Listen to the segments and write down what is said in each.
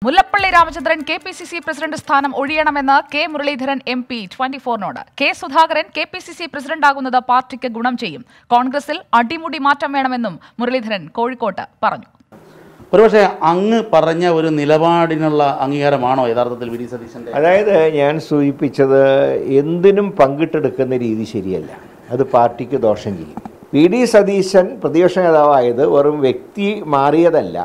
Mullappally Ramachandran K P C C president സ്ഥാനം ഒഴിയണമെന്ന് K Muraleedharan M P twenty ഫോറിനോട് K Sudhakaran K P C C പ്രസിഡന്റാകുന്നത് പാർട്ടിക്ക് ഗുണം ചെയ്യും കോൺഗ്രസിൽ അടിമുടി മാറ്റം വേണമെന്നും മുരളീധരൻ കോഴിക്കോട്ട് പറഞ്ഞു ഒരുപക്ഷെ അങ്ങ് പറഞ്ഞ ഒരു നിലപാടിനുള്ള അംഗീകാരമാണോ യഥാർത്ഥത്തിൽ വി ഡി സതീശന്റെ അതായത് ഞാൻ സൂചിപ്പിച്ചത് എന്തിനും പങ്കിട്ടെടുക്കുന്ന രീതി ശരിയല്ല അത് പാർട്ടിക്ക് ദോഷം ചെയ്യും വി ഡി സതീശൻ പ്രതിപക്ഷ നേതാവായത് വെറും വ്യക്തി മാറിയതല്ല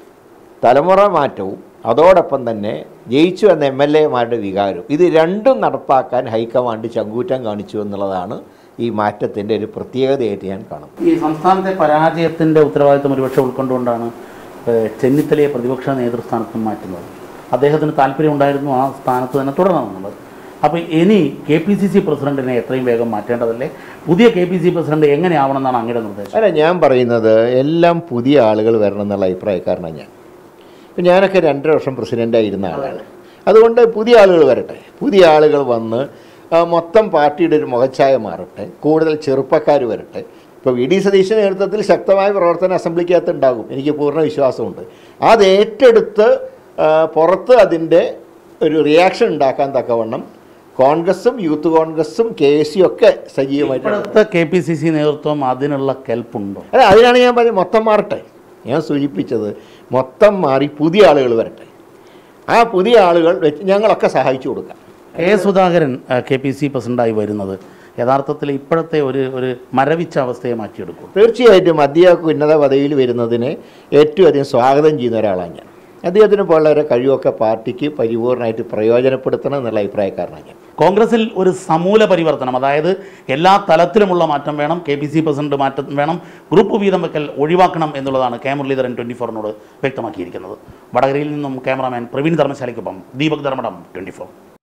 തലമുറ മാറ്റവും അതോടൊപ്പം തന്നെ ജയിച്ചു വന്ന എം എൽ എമാരുടെ വികാരവും ഇത് രണ്ടും നടപ്പാക്കാൻ ഹൈക്കമാൻഡ് ചങ്കൂറ്റം കാണിച്ചു എന്നുള്ളതാണ് ഈ മാറ്റത്തിൻ്റെ ഒരു പ്രത്യേകതയായിട്ട് ഞാൻ കാണുന്നത് ഈ സംസ്ഥാനത്തെ പരാജയത്തിന്റെ ഉത്തരവാദിത്വം ഒരുപക്ഷെ ഉൾക്കൊണ്ടുകൊണ്ടാണ് ഏഹ്, ചെന്നിത്തലയെ പ്രതിപക്ഷ നേതൃസ്ഥാനത്ത് മാറ്റുന്നത് അദ്ദേഹത്തിന് താല്പര്യം ഉണ്ടായിരുന്നു ആ സ്ഥാനത്ത് തന്നെ തുടരണമെന്നുള്ളത് അപ്പോൾ ഇനി കെ പി സി സി പ്രസിഡന്റിനെ എത്രയും വേഗം മാറ്റേണ്ടതല്ലേ പുതിയ കെ പി സി പ്രസിഡന്റ് എങ്ങനെയാവണമെന്നാണ് അങ്ങയുടെ നിർദ്ദേശം അല്ല ഞാൻ പറയുന്നത് എല്ലാം പുതിയ ആളുകൾ വരണം എന്നുള്ള അഭിപ്രായക്കാരനാണ് ഞാൻ ഇപ്പം ഞാനൊക്കെ രണ്ടര വർഷം പ്രസിഡൻ്റായിരുന്ന ആളാണ് അതുകൊണ്ട് പുതിയ ആളുകൾ വരട്ടെ പുതിയ ആളുകൾ വന്ന് ആ, മൊത്തം പാർട്ടിയുടെ ഒരു മുഖച്ഛായ മാറട്ടെ കൂടുതൽ ചെറുപ്പക്കാർ വരട്ടെ ഇപ്പോൾ വി ഡി സതീശൻ്റെ നേതൃത്വത്തിൽ ശക്തമായ പ്രവർത്തനം അസംബ്ലിക്കകത്ത് ഉണ്ടാകും എനിക്ക് പൂർണ്ണ വിശ്വാസമുണ്ട് അത് ഏറ്റെടുത്ത് ആ, പുറത്ത് അതിൻ്റെ ഒരു റിയാക്ഷൻ ഉണ്ടാക്കാൻ തക്കവണ്ണം കോൺഗ്രസും യൂത്ത് കോൺഗ്രസും കെ എസ് സി ഒക്കെ സജീവമായിട്ട് ഇപ്പോഴത്തെ കെ പി സി സി നേതൃത്വം അതിനുള്ള കെൽപ്പുണ്ടോ അല്ല അതിനാണ് ഞാൻ പറഞ്ഞത് മൊത്തം മാറട്ടെ ഞാൻ സൂചിപ്പിച്ചത് മൊത്തം മാറി പുതിയ ആളുകൾ വരട്ടെ ആ പുതിയ ആളുകൾ വെച്ച് ഞങ്ങളൊക്കെ സഹായിച്ചു കൊടുക്കാം K Sudhakaran K P C പ്രസിഡന്റായി വരുന്നത് യഥാർത്ഥത്തിൽ ഇപ്പോഴത്തെ ഒരു ഒരു മരവിച്ച അവസ്ഥയെ മാറ്റിയെടുക്കും തീർച്ചയായിട്ടും അദ്ദേഹം ഉന്നത പദവിയിൽ വരുന്നതിനെ ഏറ്റവും അധികം സ്വാഗതം ചെയ്യുന്ന ഒരാളാണ് ഞാൻ അദ്ദേഹത്തിന് പോലുള്ളവരെ കഴിവൊക്കെ പാർട്ടിക്ക് പരിപൂർണമായിട്ട് പ്രയോജനപ്പെടുത്തണം എന്നുള്ള അഭിപ്രായക്കാരനാണ് ഞാൻ കോൺഗ്രസിൽ ഒരു സമൂല പരിവർത്തനം അതായത് എല്ലാ തലത്തിലുമുള്ള മാറ്റം വേണം കെ പി സി പ്രസിഡന്റ് മാറ്റം വേണം ഗ്രൂപ്പ് വീതം വെക്കൽ ഒഴിവാക്കണം എന്നുള്ളതാണ് കെ മുരളീധരൻ ട്വൻറ്റി ഫോറിനോട് വ്യക്തമാക്കിയിരിക്കുന്നത് വടകരയിൽ നിന്നും ക്യാമറാമാൻ പ്രവീൺ ധർമ്മശാലയ്ക്കൊപ്പം ദീപക് ധർമ്മടം ട്വൻറ്റി ഫോർ